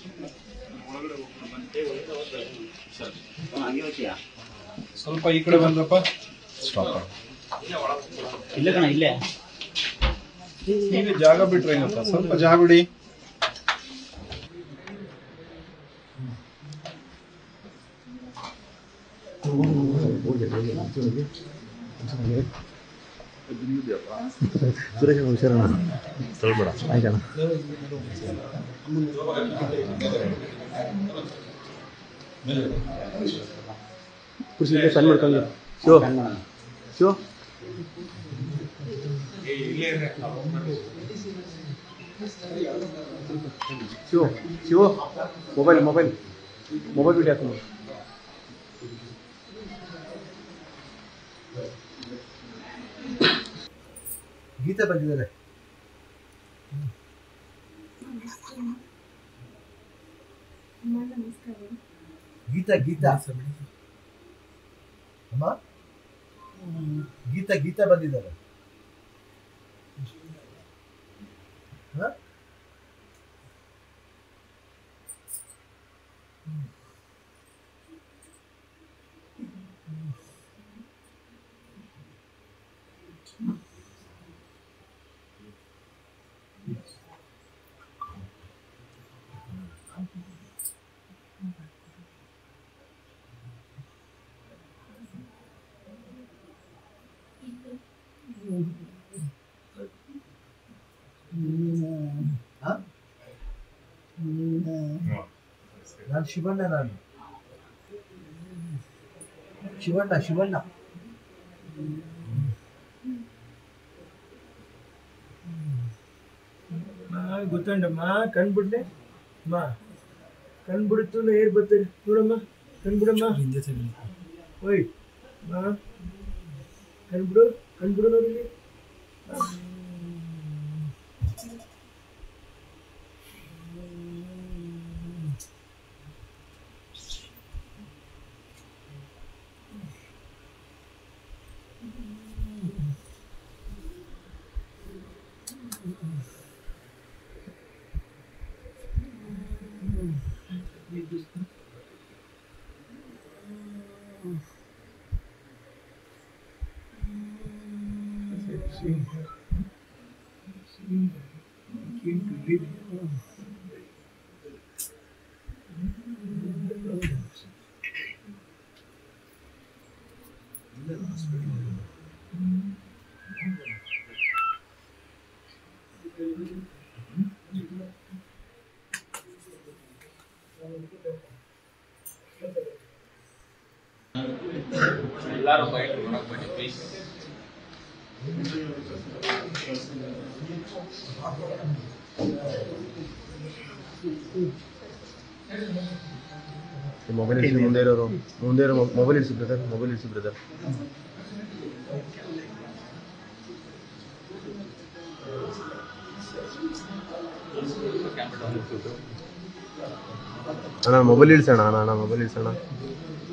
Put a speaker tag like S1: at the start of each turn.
S1: ಸ್ವಲ್ಪ ಈ ಕಡೆ ಬಂದ್ರಪ್ಪ
S2: ಇಲ್ಲ ಕಣ ಇಲ್ಲೇ
S1: ಈಗ ಜಾಗ ಬಿಟ್ರೆ ಏನಪ್ಪ ಸ್ವಲ್ಪ ಜಾಗ ಬಿಡಿ
S3: ಸುರೇಶ್ ಹುಷಾರಣ ತಳ್ಬೇಡ ಆಯ್ತಣ್ಣ ಖುಷಿ ಸಣ್ಣ ಮಾಡ್ಕೊಂಡು Shiva Shiva Shiva Shiva mobile mobile mobile ಬಿಡಿ ಹಾಕೊಂಡು ಗೀತಾ ಬಂದಿದ್ದಾರೆ ಗೀತಾ ಗೀತಾ ಅಮ್ಮ ಗೀತಾ ಗೀತಾ ಬಂದಿದ್ದಾರೆ ಹ? ಹ? ನಾನು ಶಿವಣ್ಣ ನಾನು ಶಿವಣ್ಣ ಶಿವಣ್ಣ
S4: ಗೊತ್ತಂಡಮ್ಮ ಕಣ್ಬಿಡ್ಲೆ ಅಮ್ಮ ಕಣ್ಬಿಡುತ್ತು ಏರ್ ಬರ್ತಾರೆ ನೋಡಮ್ಮ ಕಣ್ಬಿಡಮ್ಮ ಓಯ್ ಅಮ್ಮ ಕಣ್ಬಿಡು ಕಣ್ಬಿಡು ನೋಡಿ
S2: ಎಲ್ಲಾರು ಬೈಟ್ ನೋಡಕ್ ಬನ್ನಿ ಪ್ಲೀಸ್
S3: ಮೊಬೈಲ್ ಇಡಿಸಿ ಮುಂದೆ ಇರೋರು ಮುಂದೆ ಇರೋ ಮೊಬೈಲ್ ಇಡಿಸಿ ಬ್ರದರ್ ಮೊಬೈಲ್ ಇಡಿಸಿ ಬ್ರದರ್ ಅಣ್ಣ ಮೊಬೈಲ್ ಇಳಿಸೋಣ ಅಣ್ಣ ಅಣ್ಣ ಮೊಬೈಲ್ ಇಳಿಸೋಣ